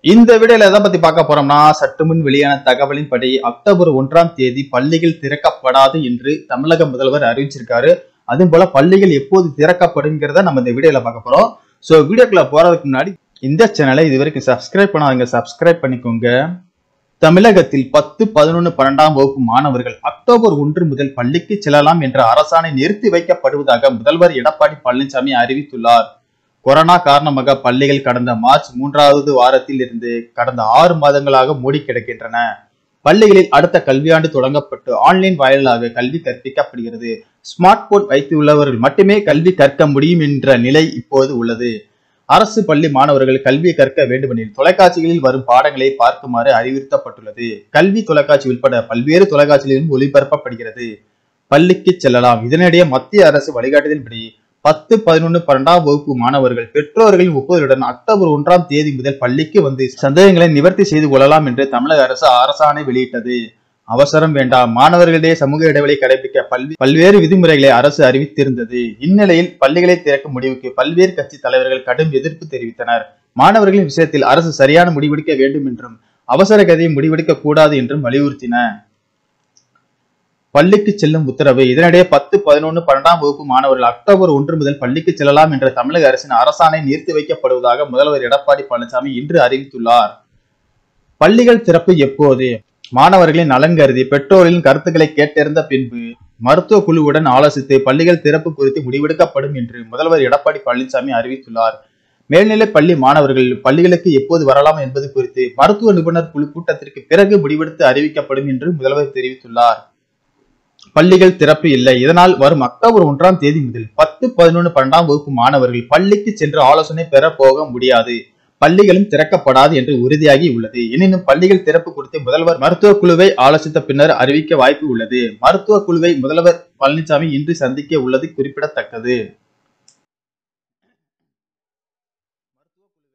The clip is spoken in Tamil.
இந்த வீடியோல எதை பத்தி பார்க்க போறோம்னா சற்று முன் வெளியான தகவலின்படி அக்டோபர் ஒன்றாம் தேதி பள்ளிகள் திறக்கப்படாது என்று தமிழக முதல்வர் அறிவிச்சிருக்காரு அதுவும் போல பள்ளிகள் எப்போது திறக்கப்படுங்கிறத நம்ம இந்த வீடியோல பார்க்க போறோம் சோ வீடியோக்குள்ள போறதுக்கு முன்னாடி இந்த சேனலை இது வரைக்கும் சப்ஸ்கிரைப் பண்ணாதீங்க சப்ஸ்கிரைப் பண்ணிக்கோங்க தமிழகத்தில் பத்து பதினொன்று பன்னெண்டாம் வகுப்பு மாணவர்கள் அக்டோபர் ஒன்று முதல் பள்ளிக்கு செல்லலாம் என்ற அரசாணை நிறுத்தி வைக்கப்படுவதாக முதல்வர் எடப்பாடி பழனிசாமி அறிவித்துள்ளார் கொரோனா காரணமாக பள்ளிகள் கடந்த மார்ச் மூன்றாவது வாரத்தில் இருந்து கடந்த ஆறு மாதங்களாக மூடி கிடக்கின்றன பள்ளிகளில் அடுத்த கல்வியாண்டு தொடங்கப்பட்டு ஆன்லைன் வாயிலாக கல்வி கற்பிக்கப்படுகிறது ஸ்மார்ட் போன் வைத்துள்ளவர்கள் மட்டுமே கல்வி கற்க முடியும் என்ற நிலை இப்போது உள்ளது அரசு பள்ளி மாணவர்கள் கல்வியை கற்க வேண்டுமெனில் தொலைக்காட்சிகளில் வரும் பாடங்களை பார்க்குமாறு அறிவுறுத்தப்பட்டுள்ளது கல்வி தொலைக்காட்சி உட்பட பல்வேறு தொலைக்காட்சிகளிலும் ஒளிபரப்பப்படுகிறது பள்ளிக்கு செல்லலாம் இதனிடையே மத்திய அரசு வழிகாட்டுதலின்படி பத்து பதினொன்று பன்னெண்டாம் வகுப்பு மாணவர்கள் பெற்றோர்களின் ஒப்புதலுடன் அக்டோபர் ஒன்றாம் தேதி முதல் பள்ளிக்கு வந்து சந்தேகங்களை நிவர்த்தி செய்து கொள்ளலாம் என்று தமிழக அரசு அரசாணை வெளியிட்டது அவசரம் வேண்டாம் மாணவர்களிடையே சமூக இடைவெளி கடைபிடிக்க பல்வி பல்வேறு விதிமுறைகளை அரசு அறிவித்திருந்தது இந்நிலையில் பள்ளிகளை திறக்கும் முடிவுக்கு பல்வேறு கட்சி தலைவர்கள் கடும் எதிர்ப்பு தெரிவித்தனர் மாணவர்களின் விஷயத்தில் அரசு சரியான முடிவெடுக்க வேண்டும் என்றும் அவசர கதையை முடிவெடுக்க கூடாது என்றும் வலியுறுத்தின பள்ளிக்கு செல்லும் உத்தரவு இதனிடையே பத்து பதினொன்று பன்னெண்டாம் வகுப்பு மாணவர்கள் அக்டோபர் ஒன்று முதல் பள்ளிக்கு செல்லலாம் என்ற தமிழக அரசின் அரசாணை நிறுத்தி வைக்கப்படுவதாக முதல்வர் எடப்பாடி பழனிசாமி இன்று அறிவித்துள்ளார் பள்ளிகள் திறப்பு எப்போது மாணவர்களின் நலன் கருதி பெற்றோரின் கருத்துக்களை கேட்டறிந்த பின்பு மருத்துவ குழுவுடன் ஆலோசித்து பள்ளிகள் திறப்பு குறித்து முடிவெடுக்கப்படும் என்று முதல்வர் எடப்பாடி பழனிசாமி அறிவித்துள்ளார் மேல்நிலை பள்ளி மாணவர்கள் பள்ளிகளுக்கு எப்போது வரலாம் என்பது குறித்து மருத்துவ நிபுணர் குழு கூட்டத்திற்கு பிறகு முடிவெடுத்து அறிவிக்கப்படும் என்று முதல்வர் தெரிவித்துள்ளார் பள்ளிகள் திறப்பு இல்லை இதனால் வரும் அக்டோபர் ஒன்றாம் தேதி முதல் பத்து பதினொன்று பன்னெண்டாம் வகுப்பு மாணவர்கள் பள்ளிக்கு சென்று ஆலோசனை பெற போக முடியாது பள்ளிகளும் திறக்கப்படாது என்று உறுதியாகி உள்ளது எனினும் பள்ளிகள் திறப்பு குறித்து முதல்வர் மருத்துவ குழுவை ஆலோசித்த பின்னர் அறிவிக்க வாய்ப்பு உள்ளது மருத்துவ குழுவை முதல்வர் பழனிசாமி இன்று சந்திக்க உள்ளது குறிப்பிடத்தக்கது